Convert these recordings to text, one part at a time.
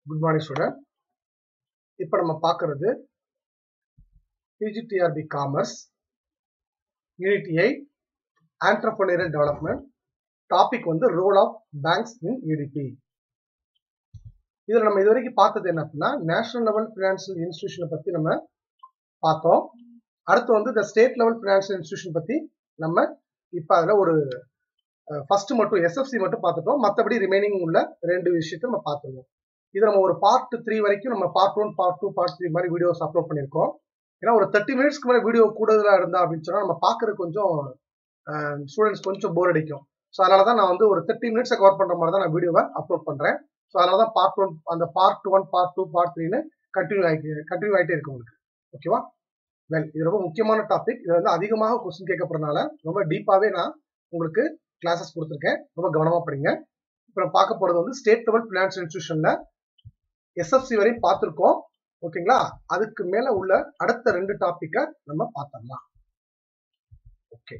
good morning student இப்போ நம்ம பார்க்கறது PGTRB commerce unit eight entrepreneurial development topic வந்து role of banks in UDP இதில் நம்ம இது வரைக்கும் பார்த்தது என்ன அப்படின்னா நேஷனல் லெவல் ஃபினான்ஷியல் இன்ஸ்டிடியூஷனை பற்றி நம்ம பார்த்தோம் அடுத்து வந்து இந்த ஸ்டேட் லெவல் ஃபினான்ஷியல் இன்ஸ்டிடியூஷன் பற்றி நம்ம இப்போ அதில் ஒரு ஃபர்ஸ்ட் மட்டும் எஸ்எஃப்சி மட்டும் பார்த்துட்டோம் மற்றபடி ரிமைனிங் உள்ள ரெண்டு விஷயத்தை நம்ம பார்த்துருவோம் இது நம்ம ஒரு பார்ட் த்ரீ வரைக்கும் நம்ம part one part two part three மாதிரி வீடியோஸ் அப்லோட் பண்ணியிருக்கோம் ஏன்னா ஒரு தேர்ட்டி மினிட்ஸ்க்கு மேலே வீடியோ கூடுதலாக இருந்தா அப்படின்னு சொன்னால் நம்ம பார்க்கறது கொஞ்சம் ஸ்டூடெண்ட்ஸ் கொஞ்சம் போர் அடிக்கும் ஸோ அதனால தான் நான் வந்து ஒரு தேர்ட்டி மினிட்ஸை கவர் பண்ணுற மாதிரி தான் நான் வீடியோவை அப்லோட் பண்ணுறேன் ஸோ அதனால தான் பார்ட் ஒன் அந்த part one part two part த்ரீன்னு கண்டினியூ ஆகி கண்டினியூ ஆகிட்டே இருக்கு உங்களுக்கு ஓகேவா வெல் இது ரொம்ப முக்கியமான டாபிக் இது வந்து அதிகமாக கொஸ்டின் கேட்கப்படுறதுனால ரொம்ப டீப்பாகவே நான் உங்களுக்கு கிளாஸஸ் கொடுத்துருக்கேன் ரொம்ப கவனமாக படிங்க இப்போ நம்ம பார்க்க போகிறது வந்து ஸ்டேட் லெவல் ஃபினான்ஷியல் இன்ஸ்டியூஷனில் எஸ்எஃப்சி வரையும் பார்த்துருக்கோம் ஓகேங்களா அதுக்கு மேலே உள்ள அடுத்த ரெண்டு டாப்பிக்கை நம்ம பார்த்துடலாம் ஓகே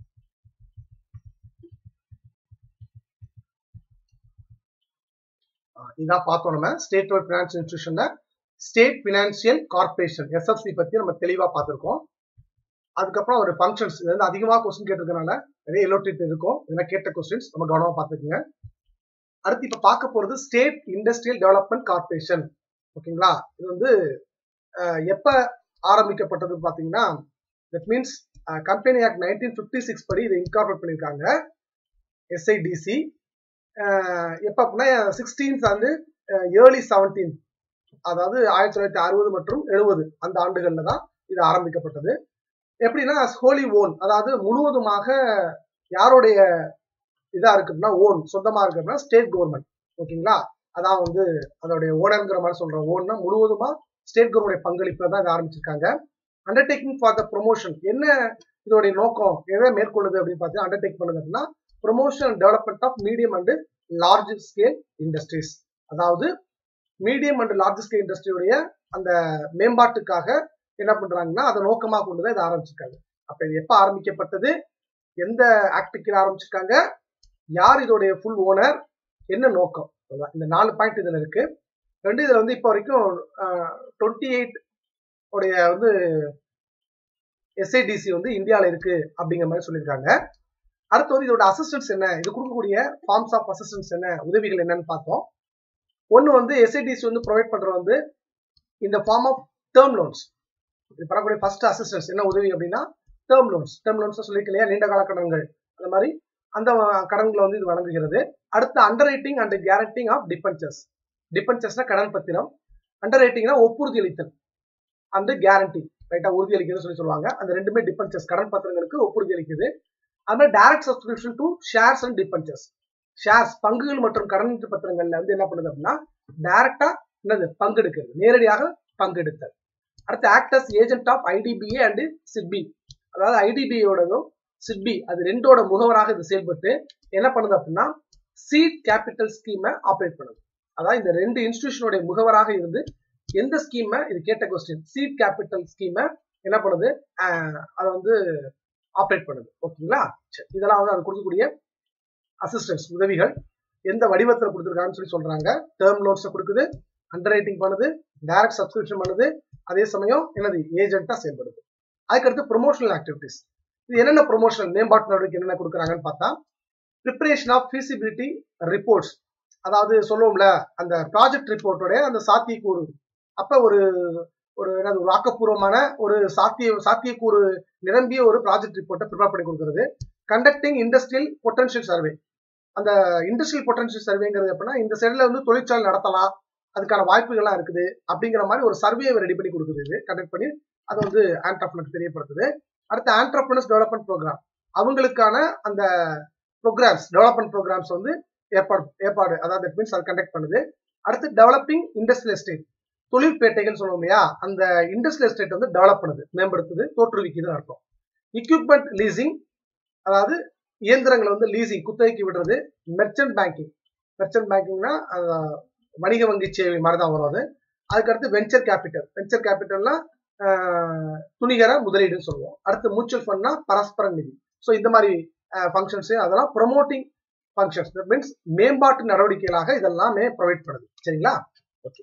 இதான் பார்த்தோம் நம்ம ஸ்டேட் லெவல் ஃபினான்ஷியல் இன்ஸ்டியூஷன்ல ஸ்டேட் ஃபினான்ஷியல் கார்பரேஷன் எஸ்எஃப்சி பற்றி நம்ம தெளிவாக பார்த்துருக்கோம் அதுக்கப்புறம் ஒரு ஃபங்க்ஷன்ஸ் இது வந்து அதிகமாக கொஸ்டின் கேட்டிருக்கனால நிறைய எலோட்ரேட் இருக்கும் இதெல்லாம் கேட்ட கொஸ்டின்ஸ் நம்ம கவனமாக பார்த்துக்குங்க அடுத்து இப்போ பார்க்க போகிறது ஸ்டேட் இண்டஸ்ட்ரியல் டெவலப்மெண்ட் கார்பரேஷன் ஓகேங்களா இது வந்து எப்போ ஆரம்பிக்கப்பட்டது பார்த்தீங்கன்னா that means company act nineteen fifty six படி இதை இன்கார்பரேட் பண்ணியிருக்காங்க எஸ்ஐடிசி எப்போ அப்படின்னா சிக்ஸ்டீன்த் வந்து ஏர்லி செவன்டீன் அதாவது ஆயிரத்தி தொள்ளாயிரத்தி அறுபது மற்றும் எழுபது அந்த ஆண்டுகளில் தான் இது ஆரம்பிக்கப்பட்டது எப்படின்னா ஹோலி ஓன் அதாவது முழுவதுமாக யாருடைய இதா இருக்குன்னா ஓன் சொந்தமா இருக்குன்னா ஸ்டேட் கவர்மெண்ட் ஓகேங்களா அதான் வந்து அதோடைய ஓனர்ங்கிற மாதிரி சொல்ற ஓன்னா முழுவதுமா ஸ்டேட் கவர்மெண்ட் பங்களிப்புல தான் இதை ஆரம்பிச்சிருக்காங்க அண்டர்டேக்கிங் ஃபார் த ப்ரொமோஷன் என்ன இதோடைய நோக்கம் எதை மேற்கொள்ளுது அப்படின்னு பார்த்தீங்கன்னா அண்டர்டேக் பண்ணுது அப்படின்னா promotion and development of medium and large scale industries அதாவது மீடியம் அண்ட் லார்ஜ் ஸ்கேல் இண்டஸ்ட்ரியுடைய அந்த மேம்பாட்டுக்காக என்ன பண்றாங்கன்னா அதை நோக்கமாக கொண்டு தான் இதை ஆரம்பிச்சிருக்காங்க அப்ப இது எப்ப ஆரம்பிக்கப்பட்டது எந்த ஆக்ட் கீழே ஆரம்பிச்சிருக்காங்க யார் இதோடைய ஃபுல் ஓனர் என்ன நோக்கம் இந்த நாலு பாயிண்ட் இதுல இருக்கு ரெண்டு இதுல வந்து இப்போ வரைக்கும் டுவெண்ட்டி எயிட் உடைய வந்து எஸ்ஐடிசி வந்து இந்தியாவில் இருக்கு அப்படிங்கிற மாதிரி சொல்லியிருக்காங்க அடுத்து வந்து இதோட அசிஸ்டன்ஸ் என்ன இது கொடுக்கக்கூடிய ஃபார்ம்ஸ் ஆஃப் அசிஸ்டன்ஸ் என்ன உதவிகள் என்னன்னு பார்த்தோம் ஒன்று வந்து எஸ்ஐடிசி வந்து ப்ரொவைட் பண்ற வந்து இந்த ஃபார்ம் ஆஃப் டேர்ம் லோன்ஸ் இது பண்ணக்கூடிய ஃபர்ஸ்ட் அசிஸ்டன்ஸ் என்ன உதவி அப்படின்னா டேர்ம் லோன்ஸ் டேர்ம் லோன்ஸ் சொல்லியிருக்க இல்லையா நீண்ட கால கடன்கள் அந்த மாதிரி அந்த கடன்களை வந்து இது வழங்குகிறது அடுத்து underwriting and guaranteeing of debentures டிபென்ச்சர்ஸ்னா கடன் பத்திரம் அண்டர் ரைட்டிங்னா ஒப்புறுதி அளித்தல் அந்த கேரண்டி ரைட்டா உறுதி அளிக்கிறது சொல்லி சொல்லுவாங்க அந்த ரெண்டுமே டிபென்ச்சர்ஸ் கடன் பத்திரங்களுக்கு ஒப்புறுதி அளிக்குது அது மாதிரி direct subscription to shares and debentures shares பங்குகள் மற்றும் கடன் பத்திரங்கள்ல வந்து என்ன பண்ணுது அப்படின்னா டைரக்டா என்னது பங்கெடுக்கிறது நேரடியாக பங்கெடுத்தல் அடுத்து acts as agent of IDBI and SIDBI அதாவது ஐடிபியோடதும் சிட்பி அது ரெண்டோட முகவராக இது செயல்பட்டு என்ன பண்ணுது அப்படின்னா சீட் கேபிட்டல் ஸ்கீமை ஆப்ரேட் பண்ணுது அதாவது இந்த ரெண்டு இன்ஸ்டிடியூஷனுடைய முகவராக இருந்து எந்த ஸ்கீமை இது கேட்ட கொஸ்டின் சீட் கேபிட்டல் ஸ்கீமை என்ன பண்ணுது அதை வந்து ஆப்ரேட் பண்ணுது ஓகேங்களா சரி இதெல்லாம் வந்து அது கொடுக்கக்கூடிய அசிஸ்டன்ஸ் உதவிகள் எந்த வடிவத்தில் கொடுத்துருக்காங்கன்னு சொல்லி சொல்றாங்க டேர்ம் லோன்ஸை கொடுக்குது அண்டர் ரைட்டிங் பண்ணுது டைரக்ட் சப்ஸ்கிரிப்ஷன் பண்ணுது அதே சமயம் என்னது ஏஜென்ட்டா செயல்படுது அதுக்கடுத்து ப்ரொமோஷனல் ஆக்டிவிட்டிஸ் இது என்னென்ன ப்ரொமோஷனல் மேம்பாட்டு நடவடிக்கை என்னென்ன கொடுக்குறாங்கன்னு பார்த்தா ப்ரிப்பரேஷன் ஆஃப் ஃபீசிபிலிட்டி ரிப்போர்ட்ஸ் அதாவது சொல்லுவோம்ல அந்த ப்ராஜெக்ட் ரிப்போர்ட்டோடைய அந்த சாத்தியக்கூறு அப்ப ஒரு ஒரு என்னது ஒரு ஆக்கப்பூர்வமான ஒரு சாத்திய சாத்தியக்கூறு நிரம்பிய ஒரு ப்ராஜெக்ட் ரிப்போர்ட்டை ப்ரிப்பேர் பண்ணி கொடுக்குறது கண்டக்டிங் இண்டஸ்ட்ரியல் பொட்டன்ஷியல் சர்வே அந்த இண்டஸ்ட்ரியல் பொட்டன்ஷியல் சர்வேங்கிறது எப்படின்னா இந்த சைடில் வந்து தொழிற்சாலை நடத்தலாம் அதுக்கான வாய்ப்புகள்லாம் இருக்குது அப்படிங்கிற மாதிரி ஒரு சர்வே ரெடி பண்ணி கொடுக்குது இது கண்டக்ட் பண்ணி அதை வந்து ஆண்ட்ரப்னருக்கு தெரியப்படுத்துது அடுத்து ஆண்ட்ரப்னர்ஸ் டெவலப்மெண்ட் ப்ரோக்ராம் அவங்களுக்கான அந்த ப்ரோக்ராம்ஸ் டெவலப்மெண்ட் ப்ரோக்ராம்ஸ் வந்து ஏற்பாடு ஏற்பாடு அதாவது மீன்ஸ் அது கண்டக்ட் பண்ணுது அடுத்து டெவலப்பிங் இண்டஸ்ட்ரியல் எஸ்டேட் தொழிற்பேட்டைகள் சொல்லுவோம் இல்லையா அந்த இண்டஸ்ட்ரியல் எஸ்டேட் வந்து டெவலப் பண்ணுது மேம்படுத்துது தோற்றுவிக்குதுன்னு அர்த்தம் எக்யூப்மெண்ட் லீசிங் அதாவது இயந்திரங்களை வந்து லீசிங் குத்தகைக்கு விடுறது மெர்ச்சன்ட் பேங்கிங் மெர்ச்சன்ட் பேங்கிங்னா வணிக வங்கி சேவை மாதிரி தான் வரும் அது அதுக்கடுத்து வெஞ்சர் கேபிட்டல் வெஞ்சர் கேபிட்டல்னா துணிகர முதலீடுன்னு சொல்லுவோம் அடுத்து மியூச்சுவல் ஃபண்ட்னா பரஸ்பர நிதி ஸோ இந்த மாதிரி ஃபங்க்ஷன்ஸ் அதெல்லாம் ப்ரொமோட்டிங் ஃபங்க்ஷன்ஸ் மீன்ஸ் மேம்பாட்டு நடவடிக்கைகளாக இதெல்லாமே ப்ரொவைட் பண்ணுது சரிங்களா ஓகே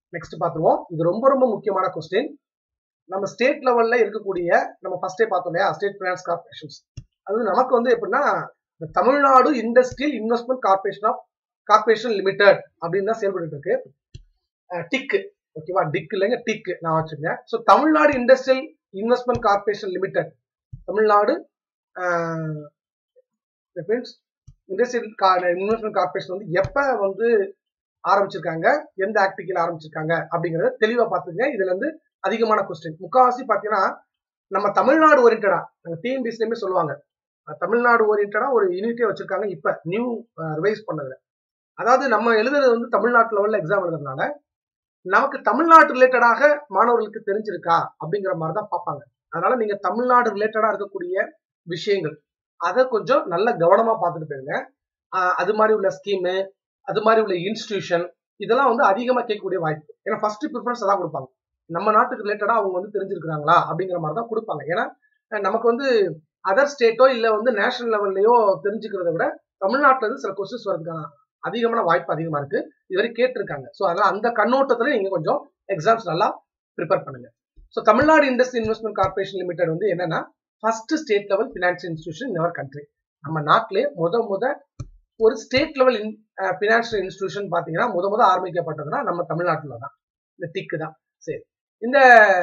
நெக்ஸ்ட் பார்த்துருவோம் இது ரொம்ப ரொம்ப முக்கியமான கொஸ்டின் நம்ம ஸ்டேட் லெவல்ல இருக்கக்கூடிய நம்ம ஃபர்ஸ்டே பார்த்தோம் இல்லையா ஸ்டேட் பினான்ஸ் கார்பரேஷன்ஸ் அது நமக்கு வந்து எப்படின்னா இந்த Tamil Nadu industrial investment corporation of corporation limited அப்படின்னு தான் செயல்பட்டு இருக்கு டிக்கு ஓகேவா டிக் இல்லைங்க டிக் நான் வச்சிருக்கேன் so Tamil Nadu industrial investment corporation limited Tamil Nadu industrial investment corporation வந்து எப்ப வந்து ஆரம்பிச்சிருக்காங்க எந்த ஆக்ட் கீழே ஆரம்பிச்சிருக்காங்க அப்படிங்கறத தெளிவா பாத்துங்க இதுல இருந்து அதிகமான கொஸ்டின் முக்காவாசி பாத்தீங்கன்னா நம்ம தமிழ்நாடு ஓரியன்டா நாங்க டிஎன்பிசிலுமே சொல்லுவாங்க தமிழ்நாடு ஓரியன்டா ஒரு யூனிட்டே வச்சிருக்காங்க இப்ப நியூ ரிவைஸ் பண்ணதுல அதாவது நம்ம எழுதுறது வந்து தமிழ்நாட்டு லெவல்ல எக்ஸாம் எழுதுறதுனால நமக்கு தமிழ்நாட்டு ரிலேட்டடாக மாணவர்களுக்கு தெரிஞ்சிருக்கா அப்படிங்கிற மாதிரி தான் பார்ப்பாங்க அதனால நீங்க தமிழ்நாடு ரிலேட்டடா இருக்கக்கூடிய விஷயங்கள் அதை கொஞ்சம் நல்ல கவனமா பார்த்துட்டு போயிருங்க அது மாதிரி உள்ள ஸ்கீமு அது மாதிரி உள்ள இன்ஸ்டிடியூஷன் இதெல்லாம் வந்து அதிகமாக கேட்கக்கூடிய வாய்ப்பு ஏன்னா ஃபர்ஸ்ட் ப்ரிஃபரன்ஸ் அதான் கொடுப்பாங்க நம்ம நாட்டுக்கு ரிலேட்டடா அவங்க வந்து தெரிஞ்சிருக்கிறாங்களா அப்படிங்கிற மாதிரி தான் கொடுப்பாங்க ஏன்னா நமக்கு வந்து அதர் ஸ்டேட்டோ இல்லை வந்து நேஷனல் லெவல்லையோ தெரிஞ்சுக்கிறத விட தமிழ்நாட்டில இருந்து சில கொஸ்டின்ஸ் வரதுக்கான அதிகமான வாய்ப்பு அதிகமா இருக்கு இதுவரை கேட்டிருக்காங்க ஸோ அதனால அந்த கண்ணோட்டத்துல நீங்க கொஞ்சம் எக்ஸாம்ஸ் நல்லா ப்ரிப்பேர் பண்ணுங்க so Tamil Nadu industry investment corporation limited வந்து என்னன்னா first state level financial institution in our country நம்ம நாட்டிலே முத முத ஒரு ஸ்டேட் லெவல் பினான்சியல் இன்ஸ்டியூஷன் பாத்தீங்கன்னா முத முத ஆரம்பிக்கப்பட்டதுன்னா நம்ம தமிழ்நாட்டில் தான் இந்த டிக்கு தான் சரி இந்த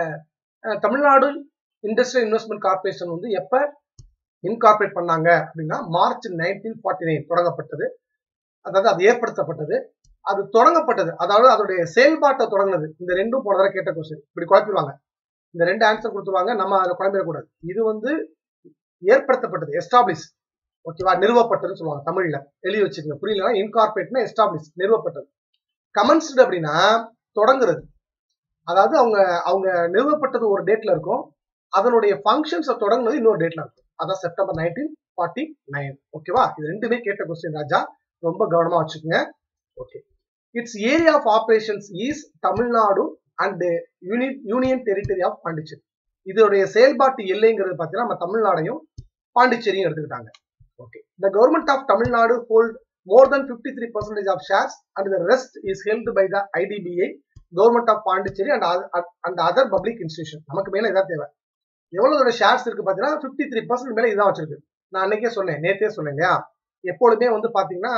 தமிழ்நாடு இண்டஸ்ட்ரியல் இன்வெஸ்ட்மெண்ட் கார்பரேஷன் வந்து எப்ப இன்கார்பரேட் பண்ணாங்க அப்படின்னா மார்ச் நைன்டீன் ஃபார்ட்டி நைன் தொடங்கப்பட்டது அதாவது அது ஏற்படுத்தப்பட்டது அது தொடங்கப்பட்டது அதாவது அதோடைய செயல்பாட்டை தொடங்கினது இந்த ரெண்டும் போன தடவை கேட்ட கொஸ்டின் இப்படி குழப்பிடுவாங்க இந்த ரெண்டு ஆன்சர் கொடுத்துருவாங்க நம்ம அதை குழம்பிடக்கூடாது இது வந்து ஏற்படுத்தப்பட்டது எஸ்டாப்ளிஷ் ஓகேவா நிறுவப்பட்டதுன்னு சொல்லுவாங்க தமிழ்ல எழுதி வச்சுக்கோங்க புரியலன்னா இன்கார்பரேட்னா எஸ்டாப்ளிஷ் நிறுவப்பட்டது கமன்ஸ்டு அப்படின்னா தொடங்குறது அதாவது அவங்க அவங்க நிறுவப்பட்டது ஒரு டேட்ல இருக்கும் அதனுடைய ஃபங்க்ஷன்ஸை தொடங்குனது இன்னொரு டேட்ல இருக்கும் அதான் செப்டம்பர் நைன்டீன் ஃபார்ட்டி நைன் ஓகேவா இது ரெண்டுமே கேட்ட கொஸ்டின் ராஜா ரொம்ப கவனமா வச்சுக்கோங்க okay it's area of operations is Tamil Nadu and union union territory of Pondicherry இதோடைய செயல்பாட்டு எல்லைங்கிறது பார்த்தீங்கன்னா நம்ம தமிழ்நாடையும் பாண்டிச்சேரியும் எடுத்துக்கிட்டாங்க okay the government of Tamil Nadu hold more than fifty three percentage of shares and the rest is held by the IDBI government of Pondicherry and and other public institution நமக்கு மேல இதான் தேவை எவ்வளவு ஷேர்ஸ் இருக்கு பாத்தீங்கன்னா ஃபிஃப்டி த்ரீ பர்சன்ட் மேல இதான் வச்சிருக்கு நான் அன்னைக்கே சொன்னேன் நேத்தே சொன்னேன் இல்லையா எப்பொழுதுமே வந்து பாத்தீங்கன்னா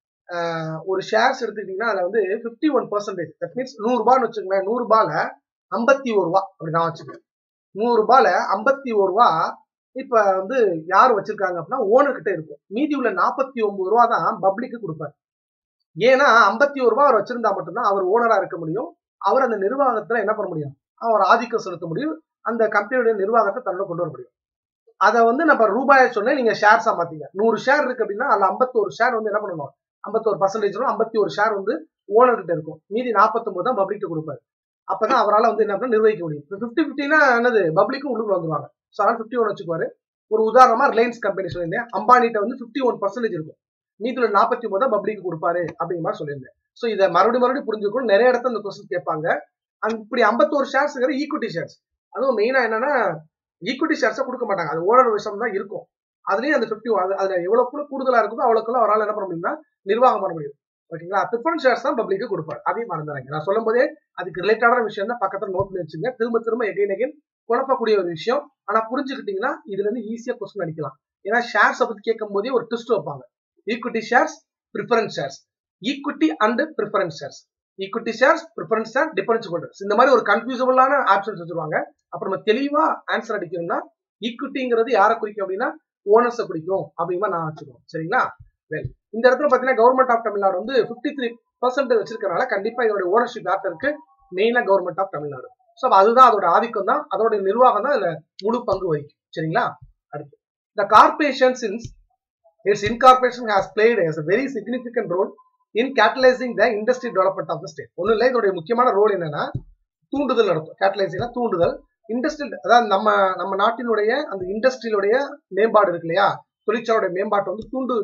ஒரு ஷேர்ஸ் எடுத்துக்கிட்டீங்கன்னா அதுல வந்து fifty one percentage that means நூறு ரூபான்னு வச்சுக்கோங்களேன் நூறு ரூபால ஐம்பத்தி ஒரு ரூபா அப்படி நான் வச்சுக்கேன் நூறு ரூபால ஐம்பத்தி ஒரு ரூபா இப்ப வந்து யார் வச்சிருக்காங்க அப்படின்னா ஓனர் கிட்ட இருக்கும் மீதி உள்ள நாற்பத்தி ஒன்பது ரூபா தான் பப்ளிக்கு கொடுப்பாரு ஏன்னா ஐம்பத்தி ஒரு ரூபா அவர் வச்சிருந்தா மட்டும்தான் அவர் ஓனரா இருக்க முடியும் அவர் அந்த நிர்வாகத்துல என்ன பண்ண முடியும் அவர் ஆதிக்கம் செலுத்த முடியும் அந்த கம்பெனியுடைய நிர்வாகத்தை தன்னோட கொண்டு வர முடியும் அதை வந்து நம்ம ரூபாயை சொன்னேன் நீங்க ஷேர்ஸா மாத்தீங்க நூறு ஷேர் இருக்கு அப்படின்னா அதுல ஐம்பத்தோரு ஷேர் வந்து என்ன பண்ணணும் ஐம்பத்தோரு பர்சன்டேஜ் ஐம்பத்தி ஒரு ஷேர் வந்து ஓனர் கிட்ட இருக்கும் மீதி நாற்பத்தொன்பது தான் பப்ளிக் கொடுப்பாரு அப்பதான் அவரால் வந்து என்ன பண்ண நிர்வகிக்க முடியும் இப்போ ஃபிஃப்டி ஃபிஃப்டினா என்னது பப்ளிக்கும் உள்ளுக்குள்ள வந்துருவாங்க ஸோ அதனால ஃபிஃப்டி ஒன் வச்சுக்குவாரு ஒரு உதாரணமா ரிலையன்ஸ் கம்பெனி சொல்லியிருந்தேன் அம்பானிட்ட வந்து ஃபிஃப்டி ஒன் பர்சன்டேஜ் இருக்கும் மீதில நாற்பத்தி ஒன்பது தான் பப்ளிக் கொடுப்பாரு அப்படிங்கிற மாதிரி சொல்லியிருந்தேன் ஸோ இதை மறுபடியும் மறுபடியும் புரிஞ்சுக்கணும் நிறைய இடத்துல இந்த கொஸ்டின் கேட்பாங்க அண்ட் இப்படி ஐம்பத்தோரு ஷேர்ஸ்ங்கிற ஈக்விட்டி ஷேர்ஸ் அதுவும் மெயினா என்னன்னா ஈக்விட்டி ஷேர்ஸை கொடுக்க மாட்டாங்க அது ஓனர் விஷயம் தான் இருக்கும் அதுலயும் அந்த ஃபிஃப்டி அதுல எவ்வளவு கூடுதலா இருக்குதோ அவ்வளவுக்குள்ள அவரால் என்ன பண்ண முடியும்னா நிர்வாகம் பண்ண முடியும் ஓகேங்களா ப்ரிஃபரன்ஸ் ஷேர்ஸ் தான் பப்ளிக்கு கொடுப்பாரு அதையும் மறந்துறாங்க நான் சொல்லும் போதே அதுக்கு ரிலேட்டடான விஷயம் தான் பக்கத்துல நோட் பண்ணி வச்சுங்க திரும்ப திரும்ப எகைன் எகைன் குழப்பக்கூடிய ஒரு விஷயம் ஆனா புரிஞ்சுக்கிட்டீங்கன்னா இதுல இருந்து ஈஸியா கொஸ்டின் அடிக்கலாம் ஏன்னா ஷேர்ஸ் பத்தி கேட்கும் போதே ஒரு ட்விஸ்ட் வைப்பாங்க equity shares preference shares equity and preference shares equity shares preference share difference holders இந்த மாதிரி ஒரு கன்ஃபியூசபிளான ஆப்ஷன்ஸ் வச்சிருவாங்க அப்ப நம்ம தெளிவா ஆன்சர் அடிக்கணும்னா ஈக்விட்டிங்கிறது யாரை குறிக்கும் அப்படின்னா ஓனர்ஸை குறிக்கும் அப்படிங்கிற நான் வச்சுக்கோம் சரிங்களா வெல் இந்த இடத்துல பாத்தீங்கன்னா கவர்மெண்ட் ஆஃப் தமிழ்நாடு வந்து பிப்டி த்ரீ பர்சன்ட் வச்சிருக்கனால கண்டிப்பா இதோட ஓனர்ஷிப் யார்ட்ட இருக்கு மெயினா கவர்மெண்ட் ஆஃப் தமிழ்நாடு ஸோ அதுதான் அதோட ஆதிக்கம் தான் அதோட நிர்வாகம் தான் இதுல முழு பங்கு வகிக்கும் சரிங்களா அடுத்து the corporation since its incorporation has played as very significant role in catalysing the industry development of the state ஒன்றும் இல்லை இதோடைய முக்கியமான ரோல் என்னன்னா தூண்டுதல் நடத்தும் கேட்டலைசிங்னா தூண்டுதல் இண்டஸ்ட்ரியல் அதாவது நம்ம நம்ம நாட்டினுடைய அந்த இண்டஸ்ட்ரியிலுடைய மேம்பாடு இருக்கு இல்லையா தொழிற்சாலையுடைய மேம்பாட்டை வந்து தூண்டு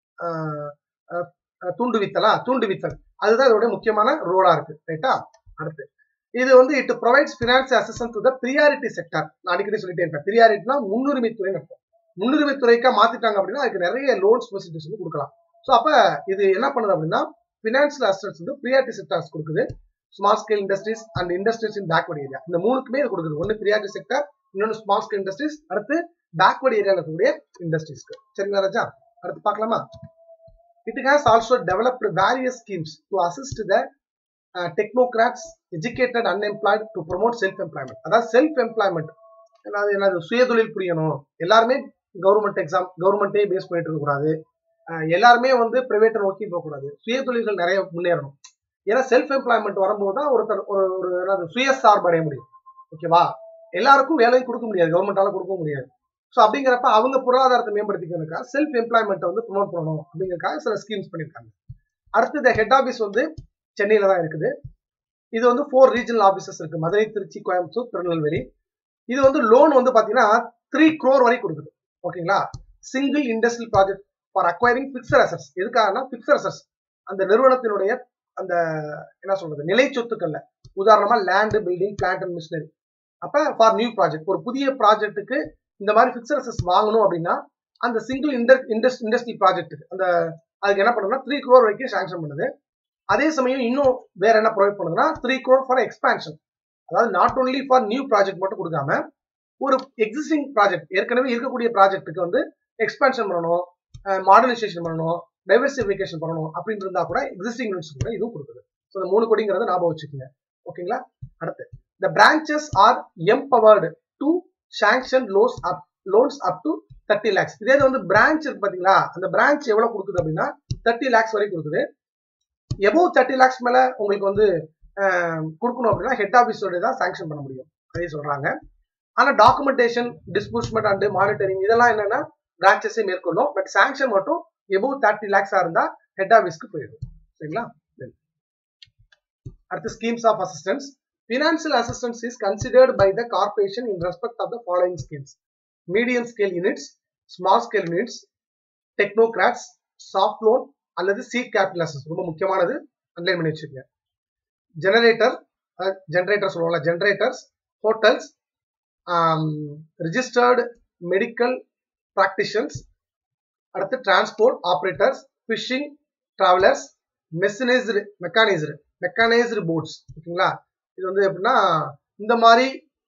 தூண்டுவித்தலா தூண்டுவித்தல் அதுதான் இதோட முக்கியமான ரோலா இருக்கு ரைட்டா அடுத்து இது வந்து it provides finance assistance to the priority sector நான் அடிக்கடி சொல்லிட்டே இருப்பேன் ப்ரியாரிட்டினா முன்னுரிமை துறைன்னு இருக்கும் முன்னுரிமை துறைக்கா மாத்திட்டாங்க அப்படின்னா அதுக்கு நிறைய லோன்ஸ் ஃபெசிலிட்டிஸ் வந்து கொடுக்கலாம் ஸோ அப்ப இது என்ன பண்ணுது அப்படின்னா பினான்சியல் அசிஸ்டன்ஸ் வந்து ப்ரியாரிட்டி செக்டர்ஸ் கொடுக்குது small scale industries and industries in backward area இந்த மூணுக்குமே இது கொடுக்குது ஒன்னு பிரியாரிட்டி செக்டர் இன்னொன்னு ஸ்மால் ஸ்கேல் இண்டஸ்ட்ரீஸ் அடுத்து பேக்வர்ட் ஏரியால இருக்கக்கூடிய இண்டஸ்ட்ரீஸ்க்கு சரிங்களா ராஜா அடுத்து பார்க்கலாமா it has also developed various schemes to assist the technocrats educated unemployed to promote self employment அதாவது செல்ஃப் எம்ப்ளாய்மெண்ட் என்னது என்னது சுயதொழில் புரியணும் எல்லாருமே கவர்மெண்ட் எக்ஸாம் கவர்மெண்ட்டே பேஸ் பண்ணிட்டு இருக்கக்கூடாது எல்லாருமே வந்து பிரைவேட்டை நோக்கி போகக்கூடாது சுயதொழில்கள் நிறைய முன்னேறணும் ஏன்னா செல்ஃப் எம்ப்ளாய்மெண்ட் வரும்போது தான் ஒருத்தர் ஒரு ஒரு என்னது சுயசார்பு அடைய முடியும் ஓகேவா எல்லாருக்கும் வேலையும் கொடுக்க முடியாது கவர்மெண்டால கொடுக்க முடியாது ஸோ அப்படிங்கிறப்ப அவங்க பொருளாதாரத்தை மேம்படுத்திக்கிறதுக்காக செல்ஃப் எம்ப்ளாய்மெண்ட்டை வந்து ப்ரொமோட் பண்ணணும் அப்படிங்கிறதுக்காக சில ஸ்கீம்ஸ் பண்ணியிருக்காங்க அடுத்து இந்த ஹெட் ஆஃபீஸ் வந்து சென்னையில தான் இருக்குது இது வந்து ஃபோர் ரீஜனல் ஆஃபீஸஸ் இருக்கு மதுரை திருச்சி கோயம்புத்தூர் திருநெல்வேலி இது வந்து லோன் வந்து பாத்தீங்கன்னா த்ரீ க்ரோர் வரை கொடுக்குது ஓகேங்களா single industrial project for acquiring fixed assets எதுக்காகனா பிக்சர் அசட்ஸ் அந்த நிறுவனத்தினுடைய அந்த என்ன சொல்றது நிலை சொத்துக்கள்ல உதாரணமா land building plant and machinery அப்ப ஃபார் நியூ ப்ராஜெக்ட் ஒரு புதிய ப்ராஜெக்ட்டுக்கு இந்த மாதிரி பிக்சர் அசட்ஸ் வாங்கணும் அப்படின்னா அந்த சிங்கிள் இண்டர் இண்டஸ் இண்டஸ்ட்ரி ப்ராஜெக்ட்டுக்கு அந்த அதுக்கு என்ன பண்ணுன்னா த்ரீ க்ரோர் வரைக்கும் சாங்ஷன் பண்ணுது அதே சமயம் இன்னும் வேற என்ன ப்ரொவைட் பண்ணுதுன்னா த்ரீ க்ரோர் ஃபார் எக்ஸ்பான்ஷன் அதாவது not only for new project மட்டும் கொடுக்காம ஒரு எக்ஸிஸ்டிங் ப்ராஜெக்ட் ஏற்கனவே இருக்கக்கூடிய ப்ராஜெக்ட்டுக்கு வந்து எக்ஸ்பான்ஷன் பண்ணணும் மாடர்னைசேஷன் பண்ணணும் டைவர்சிஃபிகேஷன் பண்ணணும் அப்படின்னு இருந்தா கூட எக்ஸிஸ்டிங் யூனிட்ஸ் கூட இதுவும் கொடுக்குது ஸோ இந்த மூணு கோடிங்கிறத ஞாபகம் வச்சுக்கோங்க ஓகேங்களா அடுத்து the branches are empowered to sanction loss up loans up to thirty lakhs இதே வந்து பிரான்ச் இருக்கு பாத்தீங்களா அந்த பிரான்ச் எவ்வளவு கொடுக்குது அப்படின்னா தேர்ட்டி லேக்ஸ் வரை கொடுக்குது எபோவ் தேர்ட்டி லேக்ஸ் மேல உங்களுக்கு வந்து கொடுக்கணும் அப்படின்னா ஹெட் ஆஃபீஸோட தான் சாங்ஷன் பண்ண முடியும் அதே சொல்றாங்க ஆனா டாக்குமெண்டேஷன் டிஸ்பூர்ஸ்மெண்ட் அண்ட் மானிட்டரிங் இதெல்லாம் என்னன்னா பிரான்ச்சஸே மேற்கொள்ளும் பட் சாங்ஷன் மட்டும் எபோவ் தேர்ட்டி லேக்ஸா இருந்தா ஹெட் ஆஃபீஸ்க்கு போயிடும் சரிங்களா அடுத்து schemes of assistance financial assistance is considered by the corporation in respect of the following schemes medium scale units small scale units technocrats soft loan அல்லது சீட் கேபிட்டல் அசஸ் ரொம்ப முக்கியமானது அன்லைன் பண்ணி வச்சுக்கோங்க ஜெனரேட்டர் ஜெனரேட்டர் சொல்லுவாங்கல்ல generators hotels registered medical practitioners அடுத்து transport operators fishing travellers mechanised mechanised mechanised boats ஓகேங்களா இது வந்து எப்படின்னா இந்த மாதிரி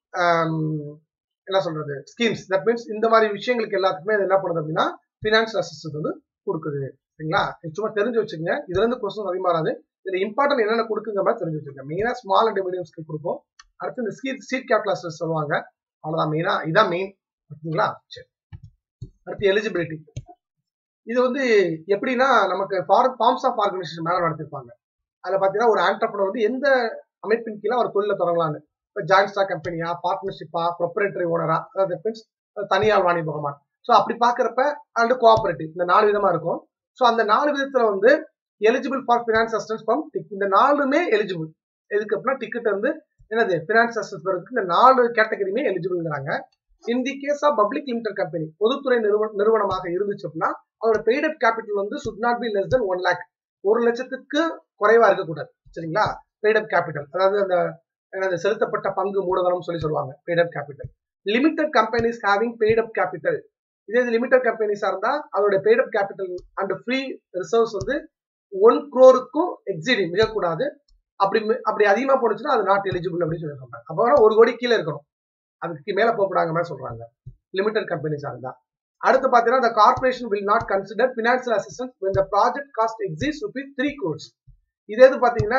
என்ன சொல்றது ஸ்கீம்ஸ் தட் மீன்ஸ் இந்த மாதிரி விஷயங்களுக்கு எல்லாத்துக்குமே அது என்ன பண்ணுது அப்படின்னா ஃபினான்ஷியல் அசிஸ்டன்ஸ் வந்து கொடுக்குது சரிங்களா சும்மா தெரிஞ்சு வச்சுக்கோங்க இதுல இருந்து கொஸ்டின் அதிகமாகாது இதுல இம்பார்ட்டன் என்னென்ன கொடுக்குங்க மாதிரி தெரிஞ்சு வச்சுக்கோங்க மெயினா ஸ்மால் அண்ட் மீடியம் ஸ்கீம் கொடுக்கும் அடுத்து இந்த சீட் சீட் கேபிட்டல் சொல்லுவாங்க அவ்வளவுதான் மெயினா இதான் மெயின் ஓகேங்களா சரி அடுத்து எலிஜிபிலிட்டி இது வந்து எப்படின்னா நமக்கு ஃபார்ம்ஸ் ஆஃப் ஆர்கனைசேஷன் மேல நடத்திருப்பாங்க அதுல பாத்தீங்கன்னா ஒரு ஆண்டர்பனர் வந்து எந்த அமைப்பின் கீழே ஒரு தொழில தொடங்கலாம்னு இப்போ ஜாயின்ட் ஸ்டாக் கம்பெனியா பார்ட்னர்ஷிப்பா ப்ரொப்பரேட்டரி ஓனரா அதாவது மீன்ஸ் தனியார் வாணிபகமா ஸோ அப்படி பாக்குறப்ப அண்ட் கோஆபரேட்டிவ் இந்த நாலு விதமா இருக்கும் ஸோ அந்த நாலு விதத்துல வந்து eligible for finance assistance from இந்த நாலுமே எலிஜிபிள் எதுக்கு அப்படின்னா டிக்கெட் வந்து என்னது ஃபினான்ஸ் அசிஸ்டன்ஸ் வரதுக்கு இந்த நாலு கேட்டகரியுமே எலிஜிபிள்ங்கிறாங்க in the case of public limited company பொதுத்துறை நிறுவனமாக இருந்துச்சு அப்படின்னா அதோட பெய்டப் கேபிட்டல் வந்து should not be less than one lakh ஒரு லட்சத்துக்கு குறைவா இருக்கக்கூடாது சரிங்களா பெய்டப் கேபிட்டல் அதாவது அந்த என்னது செலுத்தப்பட்ட பங்கு மூலதனம் சொல்லி சொல்லுவாங்க paid up capital limited companies having paid up capital இதே இது லிமிடெட் கம்பெனிஸா இருந்தா அதோட paid up capital and free reserves வந்து ஒன் குரோருக்கும் எக்ஸிடிங் மிகக்கூடாது அப்படி அப்படி அதிகமா போனுச்சுன்னா அது நாட் எலிஜிபிள் அப்படின்னு சொல்லி சொல்றாங்க அப்போ ஒரு கோடி கீழே இருக்கணும் அதுக்கு மேல போகக்கூடாங்க மாதிரி சொல்றாங்க லிமிடெட் கம்பெனிஸா இருந்தா அடுத்து பாத்தீங்கன்னா the corporation will not consider financial assistance when the project cost exceeds rupees three crores இதே இது பாத்தீங்கன்னா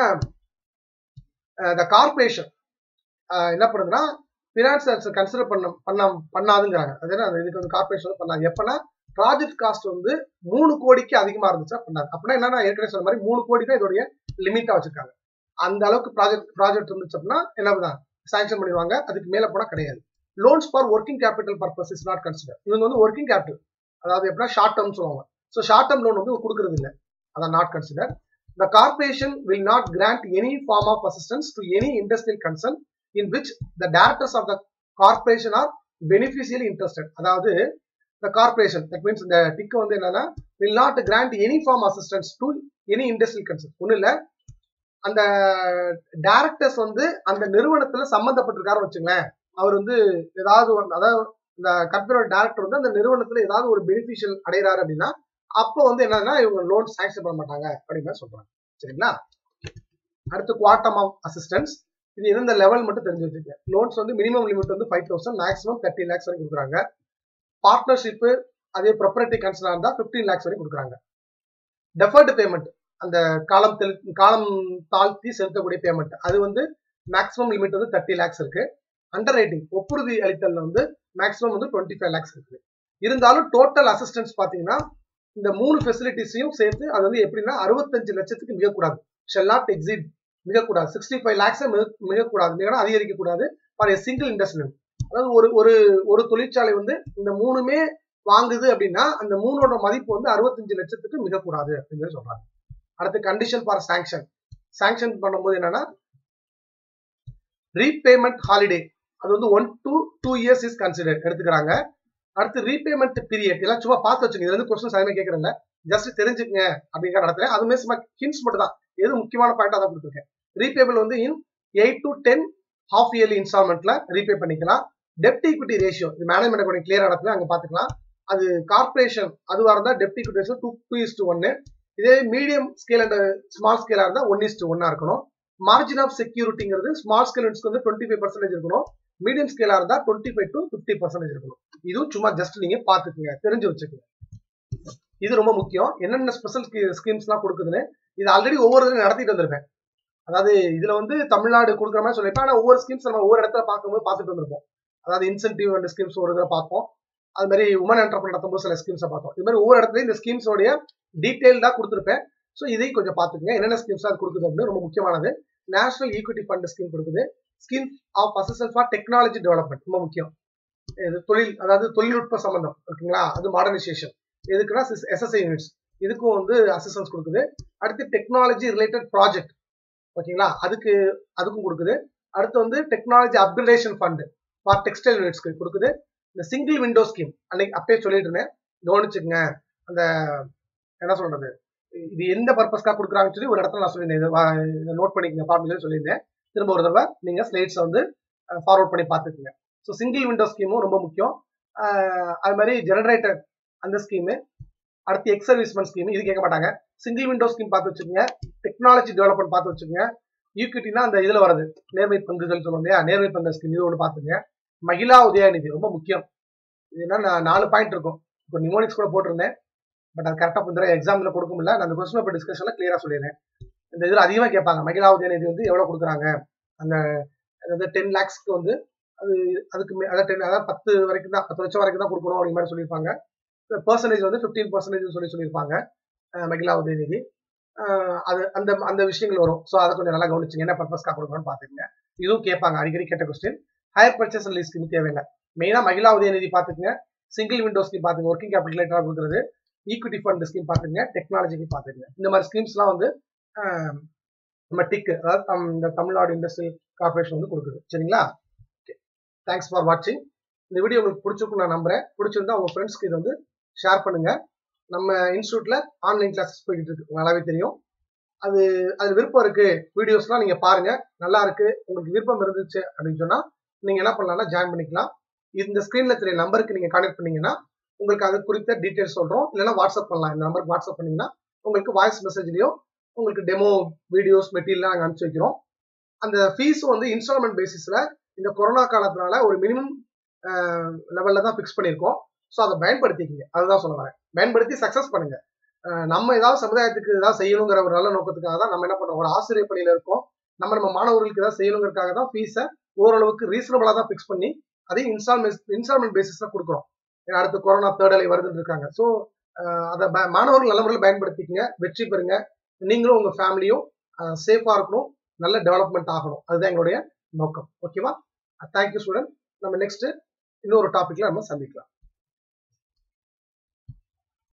த கார்பரேஷன் என்ன பண்ணுதுன்னா பினான்ஸ் கன்சிடர் பண்ண பண்ண பண்ணாதுங்கிறாங்க அது என்ன இதுக்கு வந்து கார்பரேஷன் பண்ணாது எப்பன்னா ப்ராஜெக்ட் காஸ்ட் வந்து மூணு கோடிக்கு அதிகமா இருந்துச்சா பண்ணாது அப்படின்னா என்னன்னா ஏற்கனவே சொன்ன மாதிரி மூணு கோடி தான் இதோடைய லிமிட்டா வச்சிருக்காங்க அந்த அளவுக்கு ப்ராஜெக்ட் ப்ராஜெக்ட் இருந்துச்சு அப்படின்னா என்னதான் சாங்ஷன் பண்ணிடுவாங்க அதுக்கு மேல போனா கிடையாது loans for working capital purpose is not consider இவங்க வந்து ஒர்க்கிங் கேபிட்டல் அதாவது எப்படின்னா ஷார்ட் டேர்ம் சொல்லுவாங்க ஸோ ஷார்ட் டேர்ம் லோன் வந்து கொடுக்கறது இல்லை அதான் not consider the corporation will not grant any form of assistance to any industrial concern in which the directors of the corporation are beneficially interested அதாவது the corporation that means இந்த TIIC வந்து என்னன்னா will not grant any form assistance to any industrial concern ஒன்றும் இல்லை அந்த directors வந்து அந்த நிறுவனத்துல சம்பந்தப்பட்டிருக்காருன்னு வச்சுங்களேன் அவர் வந்து ஏதாவது அதாவது இந்த கம்பெனியோட டேரக்டர் வந்து அந்த நிறுவனத்துல ஏதாவது ஒரு பெனிஃபிஷியல் அடைகிறாரு அப்படின்னா அப்போ வந்து என்னன்னா இவங்க லோன் சாங்ஷன் பண்ண மாட்டாங்க அப்படின்னு சொல்றாங்க சரிங்களா அடுத்து குவாட்டம் ஆஃப் அசிஸ்டன்ஸ் இது எந்தெந்த லெவல் மட்டும் தெரிஞ்சு வச்சுக்கோங்க லோன்ஸ் வந்து மினிமம் லிமிட் வந்து five thousand maximum thirty lakhs வரைக்கும் கொடுக்குறாங்க பார்ட்னர்ஷிப்பு அதே ப்ரொப்பரேட்டி கன்சர்னா இருந்தால் ஃபிஃப்டீன் லேக்ஸ் வரைக்கும் கொடுக்குறாங்க டெஃபர்டு பேமெண்ட் அந்த காலம் தெளி காலம் தாழ்த்தி செலுத்தக்கூடிய பேமெண்ட் அது வந்து மேக்ஸிமம் லிமிட் வந்து தேர்ட்டி லேக்ஸ் இருக்கு அண்டர் ரைட்டிங் ஒப்புறுதி அளித்தல் வந்து மேக்ஸிமம் வந்து டுவெண்ட்டி ஃபைவ் லேக்ஸ் இருக்கு இருந்தாலும் டோட்டல் அசிஸ்டன்ஸ் பார்த்தீங்கன்னா இந்த மூணு ஃபெசிலிட்டிஸையும் சேர்த்து அது வந்து எப்படின்னா அறுபத்தஞ்சு லட்சத்துக்கு மிகக்கூடாது ஷெல் நாட் எக்ஸிட் மிகக்கூடாது சிக்ஸ்டி ஃபைவ் லேக்ஸ் மிகக்கூடாது மிக அதிகரிக்க கூடாது ஃபார் ஏ சிங்கிள் இண்டஸ்ட்ரியல் அதாவது ஒரு ஒரு ஒரு தொழிற்சாலை வந்து இந்த மூணுமே வாங்குது அப்படின்னா அந்த மூணோட மதிப்பு வந்து அறுபத்தஞ்சு லட்சத்துக்கு மிகக்கூடாது அப்படின்னு சொல்றாங்க அடுத்து கண்டிஷன் ஃபார் சாங்ஷன் சாங்ஷன் பண்ணும்போது என்னன்னா ரீபேமெண்ட் ஹாலிடே அது வந்து one to two years is consider எடுத்துக்கிறாங்க அடுத்து ரீபேமெண்ட் பீரியட் எல்லாம் சும்மா பார்த்து வச்சுங்க இது வந்து கொஸ்டின் அதுமே கேட்கறேன் ஜஸ்ட் தெரிஞ்சுக்கங்க அப்படிங்கிற நடத்துறேன் அதுமே சும்மா ஹின்ஸ் மட்டும் தான் எது முக்கியமான பாயிண்ட் அதை கொடுத்துருக்கேன் ரீபேபிள் வந்து in eight to ten half yearly இன்ஸ்டால்மெண்ட்ல ரீபே பண்ணிக்கலாம் டெப்ட் ஈக்விட்டி ரேஷியோ இது மேனேஜ்மெண்ட் கொஞ்சம் கிளியர் இடத்துல அங்கே பார்த்துக்கலாம் அது கார்பரேஷன் அதுவாக இருந்தால் டெப்ட் equity ratio two two is to ஒன்னு இதே மீடியம் ஸ்கேல் அண்ட் ஸ்மால் ஸ்கேலாக இருந்தால் ஒன் இஸ் டு ஒன்னா இருக்கணும் மார்ஜின் ஆஃப் செக்யூரிட்டிங்கிறது ஸ்மால் ஸ்கேல் வந்து டுவெண்ட்டி ஃபைவ் பர்சன்டேஜ் இருக்கணும் மீடியம் ஸ்கேலாக இருந்தால் twenty five to fifty percentage இருக்கணும் இதுவும் சும்மா ஜஸ்ட் நீங்க பார்த்துக்குங்க தெரிஞ்சு வச்சுக்கோங்க இது ரொம்ப முக்கியம் என்னென்ன ஸ்பெஷல் ஸ்கீம்ஸ்லாம் கொடுக்குதுன்னு இது ஆல்ரெடி ஒவ்வொரு இதுலையும் நடத்திட்டு வந்திருப்பேன் அதாவது இதுல வந்து தமிழ்நாடு கொடுக்குற மாதிரி சொல்லியிருப்பேன் ஆனால் ஒவ்வொரு ஸ்கீம்ஸ் நம்ம ஒவ்வொரு இடத்துல பார்க்கும்போது பார்த்துட்டு வந்திருப்போம் அதாவது இன்சென்டிவ் அண்ட் ஸ்கீம்ஸ் ஒரு இதில் பார்ப்போம் அது மாதிரி உமன் என்டர்பிரன் நடத்தும்போது சில ஸ்கீம்ஸை பார்த்தோம் இது மாதிரி ஒவ்வொரு இடத்துலையும் இந்த ஸ்கீம்ஸோடைய டீட்டெயில்டாக கொடுத்துருப்பேன் ஸோ இதையும் கொஞ்சம் பார்த்துக்கங்க என்னென்ன ஸ்கீம்ஸ் அது கொடுக்குது அப்படின்னு ரொம்ப முக்கியமானது நேஷனல் ஈக்விட்டி ஃபண்ட் ஸ்கீம் கொடுக்குது scheme of assistance for technology development ரொம்ப முக்கியம் இது தொழில் அதாவது தொழில்நுட்ப சம்பந்தம் இருக்குங்களா அது மாடர்னைசேஷன் எதுக்குன்னா எஸ்எஸ்ஐ யூனிட்ஸ் இதுக்கும் வந்து அசிஸ்டன்ஸ் கொடுக்குது அடுத்து டெக்னாலஜி ரிலேட்டட் ப்ராஜெக்ட் ஓகேங்களா அதுக்கு அதுக்கும் கொடுக்குது அடுத்து வந்து technology upgradation fund for textile யூனிட்ஸ்க்கு கொடுக்குது இந்த சிங்கிள் விண்டோ ஸ்கீம் அன்னைக்கு அப்பயே சொல்லிட்டு இருந்தேன் கவனிச்சுங்க அந்த என்ன சொல்றது இது எந்த பர்பஸ்க்காக கொடுக்குறாங்கன்னு சொல்லி ஒரு இடத்துல நான் சொல்லியிருந்தேன் இதை நோட் பண்ணிக்கங்க ஃபார்முலா சொல்லியிருந்தேன் திரும்ப ஒரு தடவை நீங்க ஸ்லைட்ஸை வந்து ஃபார்வர்ட் பண்ணி பார்த்துக்குங்க ஸோ சிங்கிள் விண்டோ ஸ்கீமும் ரொம்ப முக்கியம் அது மாதிரி ஜெனரேட்டர் அந்த ஸ்கீமு அடுத்து எக்ஸ் சர்வீஸ்மெண்ட் ஸ்கீம் இது கேட்க மாட்டாங்க சிங்கிள் விண்டோ ஸ்கீம் பார்த்து வச்சுக்கோங்க டெக்னாலஜி டெவலப்மெண்ட் பார்த்து வச்சுக்கோங்க ஈக்விட்டினா அந்த இதில் வருது நேர்மை பங்குகள் சொல்லுவோம் இல்லையா நேர்மை பங்கு ஸ்கீம் இது ஒன்று பார்த்துங்க மகிழா உதயநிதி ரொம்ப முக்கியம் இது என்ன நாலு பாயிண்ட் இருக்கும் இப்போ நிமோனிக்ஸ் கூட போட்டிருந்தேன் பட் அது கரெக்டாக இந்த எக்ஸாமில் கொடுக்க முடியல நான் அந்த கொஸ்டின் பேப்பர் டிஸ்கஷனில் கிளியராக சொல்லிடுறேன் இந்த இதில் அதிகமாக கேட்பாங்க மகிழா உதயநிதி வந்து எவ்வளோ கொடுக்குறாங்க அந்த அதாவது டென் லேக்ஸ்க்கு வந்து அது அதுக்கு அதாவது டென் அதாவது பத்து வரைக்கும் தான் பத்து லட்சம் வரைக்கும் தான் கொடுக்கணும் அப்படிங்கிற மாதிரி சொல்லியிருப்பாங்க பர்சன்டேஜ் வந்து ஃபிஃப்டீன் பர்சன்டேஜ் சொல்லி சொல்லியிருப்பாங்க மகிழா உதயநிதி அது அந்த அந்த விஷயங்கள் வரும் ஸோ அதை கொஞ்சம் நல்லா கவனிச்சுங்க என்ன பர்பஸ்க்காக கொடுக்கணும்னு பார்த்துக்கங்க இதுவும் கேட்பாங்க அடிக்கடி கேட்ட கொஸ்டின் ஹையர் பர்ச்சேஸ் அண்ட் லீஸ்க்கு தேவையில்லை மெயினாக மகிழா உதயநிதி பார்த்துக்குங்க சிங்கிள் விண்டோ ஸ்கீம் பார்த்துங்க ஒர்க்கிங் கேபிட்டலேட்டராக கொடுக்குறது ஈக்விட்டி ஃபண்ட் ஸ்கீம் பார்த்துங்க டெக்னாலஜிக்கு பார்த்துங்க இந்த மாதிரி ஸ்கீம்ஸ்லாம் வந்து நம்ம டிக்கு அதாவது இந்த தமிழ்நாடு இண்டஸ்ட்ரியல் கார்பரேஷன் வந்து கொடுக்குது சரிங்களா ஓகே தேங்க்ஸ் ஃபார் வாட்சிங் இந்த வீடியோ உங்களுக்கு பிடிச்சிருக்கும் நான் நம்புறேன் பிடிச்சிருந்தா உங்க ஃப்ரெண்ட்ஸ்க்கு இதை வந்து ஷேர் பண்ணுங்க நம்ம இன்ஸ்டியூட்ல ஆன்லைன் கிளாஸஸ் போய்கிட்டு இருக்கு நல்லாவே தெரியும் அது அது விருப்பம் இருக்கு வீடியோஸ்லாம் நீங்க பாருங்க நல்லா இருக்கு உங்களுக்கு விருப்பம் இருந்துச்சு அப்படின்னு சொன்னா நீங்க என்ன பண்ணலாம்னா ஜாயின் பண்ணிக்கலாம் இந்த ஸ்கிரீன்ல தெரிய நம்பருக்கு நீங்க கான்டெக்ட் பண்ணீங்கன்னா உங்களுக்கு அது குறித்த டீட்டெயில்ஸ் சொல்றோம் இல்லைன்னா வாட்ஸ்அப் பண்ணலாம் இந்த நம்பருக்கு வாட்ஸ்அப் பண்ணீங்கன்னா உங்களுக்கு வாய்ஸ் மெசேஜ்லயோ உங்களுக்கு டெமோ வீடியோஸ் மெட்டீரியல் நாங்கள் அனுப்பிச்சு வைக்கிறோம் அந்த ஃபீஸ் வந்து இன்ஸ்டால்மெண்ட் பேசிஸ்ல இந்த கொரோனா காலத்தினால ஒரு மினிமம் லெவல்ல தான் ஃபிக்ஸ் பண்ணியிருக்கோம் ஸோ அதை பயன்படுத்திக்கிங்க அதுதான் சொல்ல வரேன் பயன்படுத்தி சக்ஸஸ் பண்ணுங்க நம்ம ஏதாவது சமுதாயத்துக்கு ஏதாவது செய்யணுங்கிற ஒரு நல்ல நோக்கத்துக்காக தான் நம்ம என்ன பண்றோம் ஒரு ஆசிரியர் பணியில இருக்கோம் நம்ம நம்ம மாணவர்களுக்கு ஏதாவது செய்யணுங்கிறதுக்காக தான் ஃபீஸை ஓரளவுக்கு ரீசனபிளா தான் ஃபிக்ஸ் பண்ணி அதையும் இன்ஸ்டால்மெண்ட் இன்ஸ்டால்மெண்ட் பேசிஸ்ல கொடுக்குறோம் அடுத்து கொரோனா தேர்ட் அலை வருதுன்னு இருக்காங்க ஸோ அதை மாணவர்கள் நல்ல முறையில் பயன்படுத்திக்கங்க வெற்றி பெறுங்க நீங்களும் உங்க ஃபேமிலியும் சேஃபா இருக்கணும் நல்ல டெவலப்மெண்ட் ஆகணும் அதுதான் எங்களுடைய நோக்கம் ஓகேவா தேங்க்யூ ஸ்டூடெண்ட் நம்ம நெக்ஸ்ட் இன்னொரு டாபிக்ல நம்ம சந்திக்கலாம்